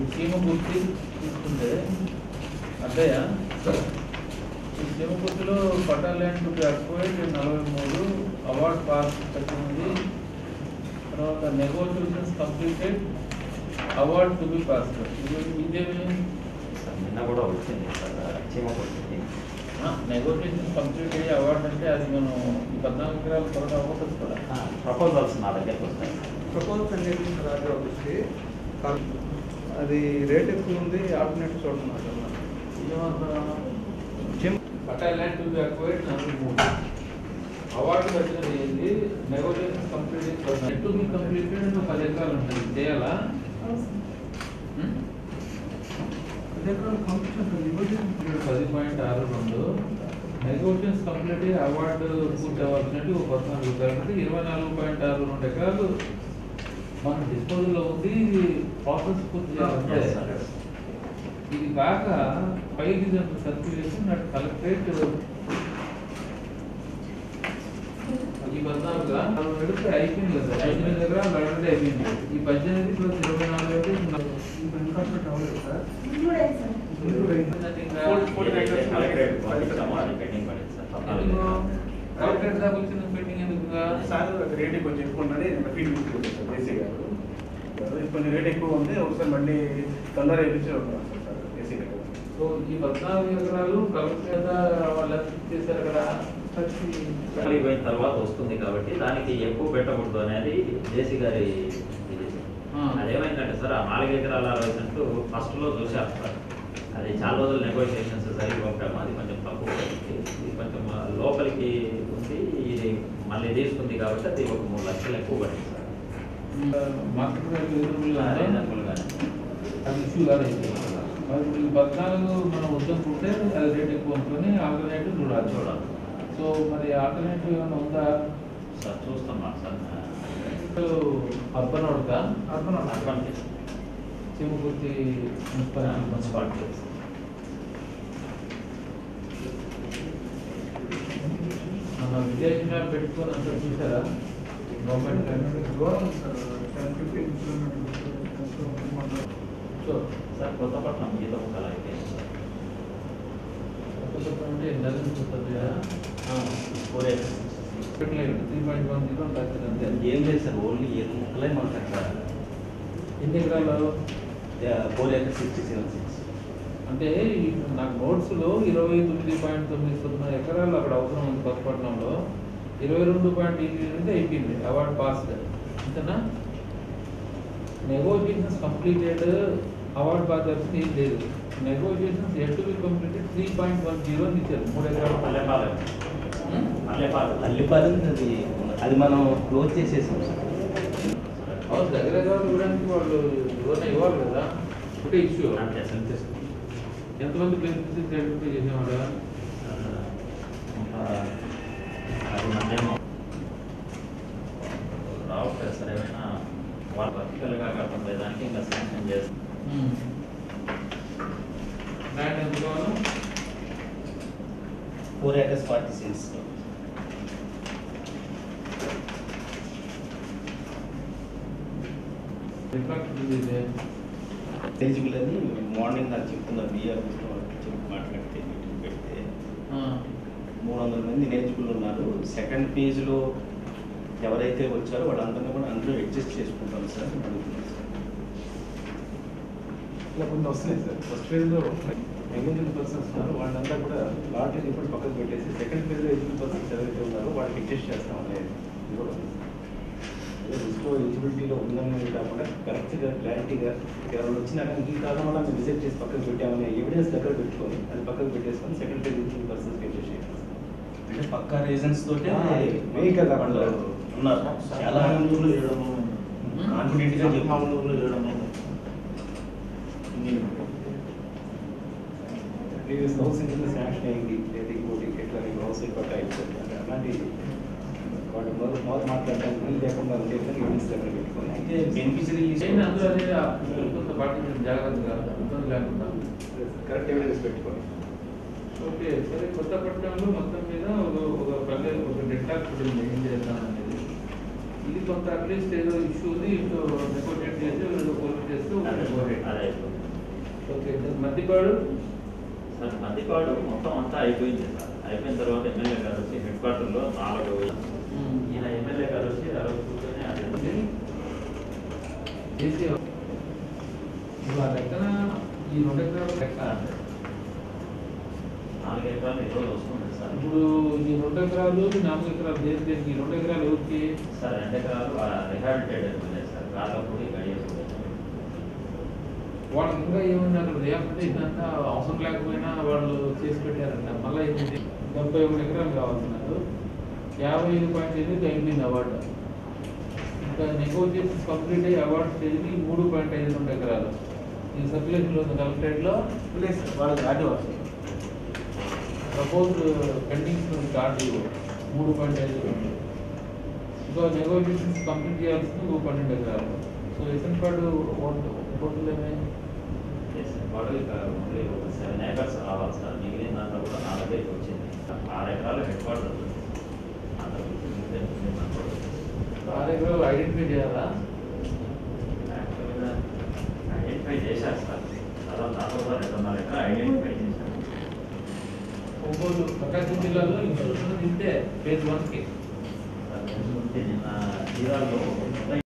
సీమ గుర్తి తీసుకుంటే అద్దయ్య ఈ సీమ గుర్తిలో patta land to be acquired నలభై మూడు అవార్డ్ పాస్ ఉంది తర్వాత negotiations completed award to be pass ఇదేమి నిన్న కూడా వచ్చింది సార్ చీమ కొట్టింది నెగోషియేషన్ కంప్లీట్ అయ్యే అవార్డు అంటే అది మనం ఈ పద్నాలుగు ఎకరాల త్వరగా అవ్వకూడదు కూడా ప్రపోజల్స్ నా దగ్గరకు వస్తాయి ప్రపోజల్ అనేది రాజు వచ్చి అది రేట్ ఎక్కువ ఉంది ఆల్టర్నేటివ్ చూడుతున్నారు patta land to be acquired నలభై మూడు అవార్డు వచ్చినది ఏంటి నెగోషియేషన్ కంప్లీట్ చేసి టు బి కంప్లీటెడ్ పది ఎకరాలు ఉంటుంది చేయాలా హ్మ్? పది పాయింట్ ఆరు రెండు నెగోషియన్స్ కంప్లీట్ అవార్డు పూర్తి అవ్వాల్సినట్టు ఒక పద్నాలుగు ఎకరాలు అంటే ఇరవై నాలుగు పాయింట్ ఆరు రెండు ఎకరాలు మన డిస్పోజల్లో ఉంది ఇది ప్రాసెస్ పూర్తి చేయాలంటే Yes, sir. ఇది కాక పై డిజైన్ సర్క్యులేషన్ అట్ కలెక్టరేట్ ఈ పద్నాలుగుగా నాలుగు నడిపి అయిపోయింది కదా పద్దెనిమిది దగ్గర ఆల్రెడీ అయిపోయింది ఈ పద్దెనిమిది ప్లస్ ఇరవై నాలుగు అయితే ఇంకా కలెక్టరేట్ పంపిస్తాము అది పెండింగ్ పడింది సార్ పద్నాలుగు ఎందుకు? ఎకరాలు. కలెక్టరేట్ దాకా వచ్చిన పెండింగ్ ఎందుకు సార్ రేట్ కొంచెం ఎక్కువ ఉందని ఫీడ్ తీసుకుంటారు ఏసీ గారు ఇది కొంచెం రేట్ ఎక్కువ ఉంది ఒకసారి మళ్ళీ తొందర వేయించి సార్ ఏసీ గారు సో ఈ పద్నాలుగు ఎకరాలు కలెక్టరేట్ వాళ్ళు చేశారు కదా మళ్ళీ పోయిన తర్వాత వస్తుంది కాబట్టి దానికి ఎక్కువ పెట్టకూడదు అనేది జేసీ గారి ఇది ఆ. అదేమైందంటే సార్ ఆ నాలుగు ఎకరాల అరవై సెంట్లు ఫస్ట్ లో చూసారు సార్ అది చాలా రోజులు నెగోషియేషన్స్ సరిపోతాము అది కొంచెం తక్కువ పడింది. ఇది కొంచెం ఆ, లోపలికి ఉంది ఇది మళ్ళీ తీసుకుంది కాబట్టి అది ఒక మూడు లక్షలు ఎక్కువ పడింది సార్ మార్కెట్ రేట్ ఎదురుగా రీజనబుల్గానే. అది ఇష్యూ కాదు అయితే. మరి ఇప్పుడు ఈ పద్నాలుగు మనం వద్దనుకుంటే అది రేట్ ఎక్కువ అనుకుని ఆల్టర్నేటివ్ చూడాలి చూడాలి సో మరి ఆల్టర్నేటివ్ ఏమైనా ఉందా సార్ చూస్తున్నాం సార్ అర్బన్ వాడుక అర్బన్ అడ్వాంటేజ్ చెముకుర్తి మున్సిపాలిటీ మన విదేశీ మ్యాప్ పెట్టుకొని అంతా చూసారా గవర్నమెంట్ దూరం sir ten fifteen kilometres so sir Kothapatnam గీత ముక్కలు అయిపోయింది సార్ కొత్త అంటే నరేంద్ర వస్తుంది ఫోర్ ఏకర్స్ పెట్టలేదు three point one zero packet అంతే ఏం లేదు సార్ ఓన్లీ ఏడు ముక్కలే మనకు అక్కడ ఎన్ని ఎకరాలు four acre sixty seven six అంటే ఈ నాకు నోట్స్లో ఇరవై తొమ్మిది పాయింట్ తొమ్మిది సున్నా ఎకరాలు అక్కడ అవసరం ఉంది కొత్తపట్నంలో ఇరవై రెండు పాయింట్ ఎనిమిది అయిపోయింది అవార్డ్ పాస్ అంతేనా నెగోషియేషన్స్ కంప్లీటెడ్ అవార్డ్ పాస్ వచ్చింది ఏం లేదు negotiations at be completed three point one zero ఇచ్చారు మూడు ఎకరాలు పల్లెపాలెం ఉం? పల్లెపాలెం అల్లిపాలెం అది అది మనం క్లోజ్ చేసేసాం సార్ అవును దగ్గర దగ్గర ఇవ్వడానికి వాళ్ళు ఎవరైనా ఇవ్వాలి కదా ఒకటే ఇష్యూ అంతే సార్ ఎంతమంది ప్లేసెస్ ఐడెంటిఫై చేసేవాళ్ళ అది మధ్యాహ్నం రావట్లేదు సార్ ఏమైనా వాళ్ళు వర్టికల్గా కాకుండా దానికి ఇంకా శాంక్షన్ చేస్తాం ల్యాండ్ ఎంత కావాలో four acres forty six reflect ఇది ఎలిజిబుల్ అని మార్నింగ్ నాకు చెప్తున్నారు బిఏ ఆఫీస్లో వాళ్ళకి చెప్పి మాట్లాడితే మీటింగ్ పెడితే మూడు వందల మంది ఎలిజిబుల్ ఉన్నారు సెకండ్ ఫేజ్లో ఎవరైతే వచ్చారో వాళ్ళందరినీ కూడా అందులో అడ్జస్ట్ చేసుకుంటాం సార్ అని అడుగుతున్నారు సార్ ఇలా కొన్ని వస్తున్నాయి సార్ ఫస్ట్ ఫేజ్లో ఎలిజిబుల్ పర్సన్స్ ఉన్నారు వాళ్ళంతా కూడా లాటరీ రిపోర్ట్ పక్కకు పెట్టేసి సెకండ్ ఫేజ్లో ఎలిజిబుల్ పర్సన్స్ ఎవరైతే ఉన్నారో వాళ్ళకి అడ్జస్ట్ చేస్తాం అనేది ఇది కూడా ఉంది. అదే లిస్ట్లో ఎలిజిబిలిటీలో ఉందని కాకుండా కరెక్ట్గా క్లారిటీగా ఎవరు వచ్చినా కానీ ఈ కారణం వల్ల మేము రిజెక్ట్ చేసి పక్కకు పెట్టామనే ఎవిడెన్స్ దగ్గర పెట్టుకొని అది పక్కకు పెట్టేసుకొని సెకండ్ ఫేజ్ ఎలిజిబుల్ పర్సన్స్కి అడ్జస్ట్ చేయాలి అంటే పక్కా రీజన్స్ తోటే వెహికల్ వాళ్ళు కాకుండా ఉన్నారు చాలా ఊర్లో కాన్ఫిడెంట్ గా చెప్పాము ప్రీవియస్ హౌస్ ఇంట్లో శాంక్షన్ అయింది లేదా ఇంకోటి ఎట్లా హౌస్ పట్టా అయిపోతుంది అంటే అలాంటి వాటి మొదలు మొదలు మాట్లాడడానికి వీలు లేకుండా ఉండే విధంగా ఎవిడెన్స్ దగ్గర పెట్టుకొని అయితే బెనిఫిషరీ ఏంటి అందులో అదే ఆ కొంత పాటించడం జాగ్రత్తగా ఇబ్బంది లేకుండా కరెక్ట్ ఎవిడెన్స్ పెట్టుకొని ఓకే సరే కొత్తపట్నంలో మొత్తం మీద ఒక ఒక పల్లె ఒక డెట్టాక్ ఉంటుంది ఏం చేద్దాం అనేది ఇది కొంత అట్లీస్ట్ ఏదో ఇష్యూ ఉంది ఇటు నెగోషియేట్ చేసి ఏదో కోర్టు చేస్తూ అదే go ahead. అదే అయిపోయింది మద్దిపాడు సార్ మద్దిపాడు మొత్తం అంతా అయిపోయింది సార్ అయిపోయిన తర్వాత ఎమ్మెల్యే గారు వచ్చి హెడ్ క్వార్టర్లో నాలుగు ఈయన ఎమ్మెల్యే గారు వచ్చి ఆ రోజు కూర్చొని అది చేసి ఇవాళ లెక్కన ఈ రెండు ఎకరాలు లెక్క నాలుగు ఎకరాలు ఈరోజు వస్తుంది సార్ ఇప్పుడు ఈ రెండు ఎకరాలు ఈ నాలుగు ఎకరాలు దేని దేనికి ఈ రెండు ఎకరాలు ఎవరికి సార్ రెండు ఎకరాలు రిహాబిలిటేట్ ఉన్నాయి సార్ గాలపూడి గడియపూడి వాళ్ళకి ఇంకా ఏముంది అక్కడ రియాక్టేషన్ అంతా అవసరం లేకపోయినా వాళ్ళు చేసి పెట్టారంట మళ్ళీ ఏముంది డెబ్బై ఒకటి ఎకరాలు కావాలన్నారు యాభై ఐదు పాయింట్ ఎనిమిది అయిపోయింది అవార్డు ఇంకా నెగోజియేషన్స్ కంప్లీట్ అయ్యి అవార్డు స్టేజ్కి మూడు పాయింట్ ఐదు రెండు ఎకరాలు ఈ సర్క్యులేషన్లో ఉంది కలెక్టరేట్లో లేదు సార్ వాళ్ళకి ఆటో వస్తుంది ప్రపోజ్ పెండింగ్స్ ఉంది కార్డు మూడు పాయింట్ ఐదు రెండు ఇంకా నెగోజియేషన్స్ కంప్లీట్ చేయాల్సింది ఒక పన్నెండు ఎకరాలు సో ఎసన్పాడు ఓట్లు ఏమై వాడు ఇక ఓన్లీ ఒక సెవెన్ ఏకర్స్ రావాలి సార్ మిగిలిన దాంట్లో కూడా నాలుగే వచ్చింది ఆరు ఎకరాలు హెడ్ క్వార్టర్ ఉంది అంత మిగిలితే మిగిలిన దాంట్లో ఆరు ఎకరాలు ఐడెంటిఫై చేయాలా యాక్చువల్గా ఐడెంటిఫై చేశారు సార్ అలా దాంట్లో కూడా రెండున్నర ఎకరా ఐడెంటిఫై చేశారు ఒంగోలు ప్రకాశం జిల్లాలో ఇన్స్టిట్యూషన్ ఇంతే ఫేజ్ వన్కి సార్ నిన్న జీరాల్లో